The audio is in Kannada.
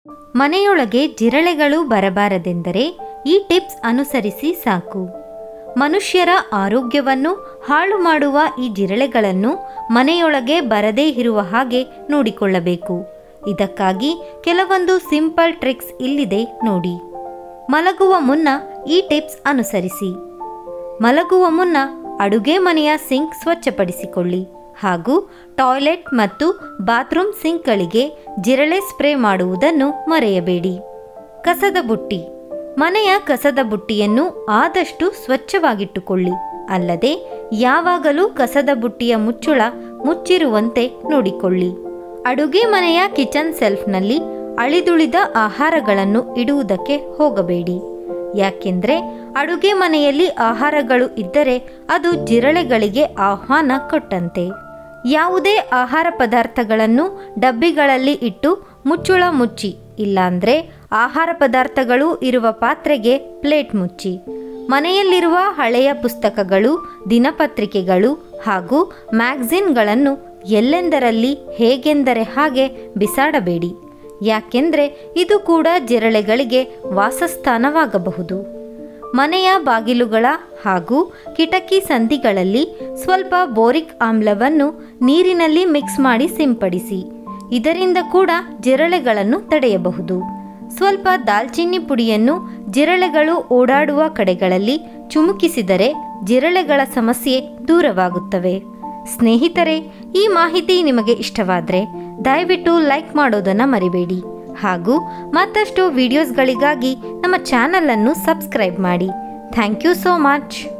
ಮನೆಯೊಳಗೆ ಜಿರಳೆಗಳು ಬರಬಾರದೆಂದರೆ ಈ ಟಿಪ್ಸ್ ಅನುಸರಿಸಿ ಸಾಕು ಮನುಷ್ಯರ ಆರೋಗ್ಯವನ್ನು ಹಾಳು ಮಾಡುವ ಈ ಜಿರಳೆಗಳನ್ನು ಮನೆಯೊಳಗೆ ಬರದೇ ಇರುವ ಹಾಗೆ ನೋಡಿಕೊಳ್ಳಬೇಕು ಇದಕ್ಕಾಗಿ ಕೆಲವೊಂದು ಸಿಂಪಲ್ ಟ್ರಿಕ್ಸ್ ಇಲ್ಲಿದೆ ನೋಡಿ ಮಲಗುವ ಮುನ್ನ ಈ ಟಿಪ್ಸ್ ಅನುಸರಿಸಿ ಮಲಗುವ ಮುನ್ನ ಅಡುಗೆ ಮನೆಯ ಸಿಂಕ್ ಸ್ವಚ್ಛಪಡಿಸಿಕೊಳ್ಳಿ ಹಾಗೂ ಟಾಯ್ಲೆಟ್ ಮತ್ತು ಬಾತ್ರೂಮ್ ಸಿಂಕ್ಗಳಿಗೆ ಜಿರಳೆ ಸ್ಪ್ರೇ ಮಾಡುವುದನ್ನು ಮರೆಯಬೇಡಿ ಕಸದ ಬುಟ್ಟಿ ಮನೆಯ ಕಸದ ಬುಟ್ಟಿಯನ್ನು ಆದಷ್ಟು ಸ್ವಚ್ಛವಾಗಿಟ್ಟುಕೊಳ್ಳಿ ಅಲ್ಲದೆ ಯಾವಾಗಲೂ ಕಸದ ಬುಟ್ಟಿಯ ಮುಚ್ಚುಳ ಮುಚ್ಚಿರುವಂತೆ ನೋಡಿಕೊಳ್ಳಿ ಅಡುಗೆ ಮನೆಯ ಕಿಚನ್ ಸೆಲ್ಫ್ನಲ್ಲಿ ಅಳಿದುಳಿದ ಆಹಾರಗಳನ್ನು ಇಡುವುದಕ್ಕೆ ಹೋಗಬೇಡಿ ಯಾಕೆಂದ್ರೆ ಅಡುಗೆ ಮನೆಯಲ್ಲಿ ಆಹಾರಗಳು ಇದ್ದರೆ ಅದು ಜಿರಳೆಗಳಿಗೆ ಆಹ್ವಾನ ಕೊಟ್ಟಂತೆ ಯಾವುದೇ ಆಹಾರ ಪದಾರ್ಥಗಳನ್ನು ಡಬ್ಬಿಗಳಲ್ಲಿ ಇಟ್ಟು ಮುಚ್ಚುಳ ಮುಚ್ಚಿ ಇಲ್ಲಾಂದ್ರೆ ಆಹಾರ ಪದಾರ್ಥಗಳು ಇರುವ ಪಾತ್ರೆಗೆ ಪ್ಲೇಟ್ ಮುಚ್ಚಿ ಮನೆಯಲ್ಲಿರುವ ಹಳೆಯ ಪುಸ್ತಕಗಳು ದಿನಪತ್ರಿಕೆಗಳು ಹಾಗೂ ಮ್ಯಾಗ್ಝಿನ್ಗಳನ್ನು ಎಲ್ಲೆಂದರಲ್ಲಿ ಹೇಗೆಂದರೆ ಹಾಗೆ ಬಿಸಾಡಬೇಡಿ ಯಾಕೆಂದರೆ ಇದು ಕೂಡ ಜಿರಳೆಗಳಿಗೆ ವಾಸಸ್ಥಾನವಾಗಬಹುದು ಮನೆಯ ಬಾಗಿಲುಗಳ ಹಾಗೂ ಕಿಟಕಿ ಸಂಧಿಗಳಲ್ಲಿ ಸ್ವಲ್ಪ ಬೋರಿಕ್ ಆಮ್ಲವನ್ನು ನೀರಿನಲ್ಲಿ ಮಿಕ್ಸ್ ಮಾಡಿ ಸಿಂಪಡಿಸಿ ಇದರಿಂದ ಕೂಡ ಜಿರಳೆಗಳನ್ನು ತಡೆಯಬಹುದು ಸ್ವಲ್ಪ ದಾಲ್ಚಿನ್ನಿ ಪುಡಿಯನ್ನು ಜಿರಳೆಗಳು ಓಡಾಡುವ ಕಡೆಗಳಲ್ಲಿ ಚುಮುಕಿಸಿದರೆ ಜಿರಳೆಗಳ ಸಮಸ್ಯೆ ದೂರವಾಗುತ್ತವೆ ಸ್ನೇಹಿತರೆ ಈ ಮಾಹಿತಿ ನಿಮಗೆ ಇಷ್ಟವಾದರೆ ದಯವಿಟ್ಟು ಲೈಕ್ ಮಾಡೋದನ್ನು ಮರಿಬೇಡಿ ಹಾಗೂ ಮತ್ತಷ್ಟು ವಿಡಿಯೋಸ್ಗಳಿಗಾಗಿ ನಮ್ಮ ಚಾನಲನ್ನು ಸಬ್ಸ್ಕ್ರೈಬ್ ಮಾಡಿ ಥ್ಯಾಂಕ್ ಯು ಸೋ ಮಚ್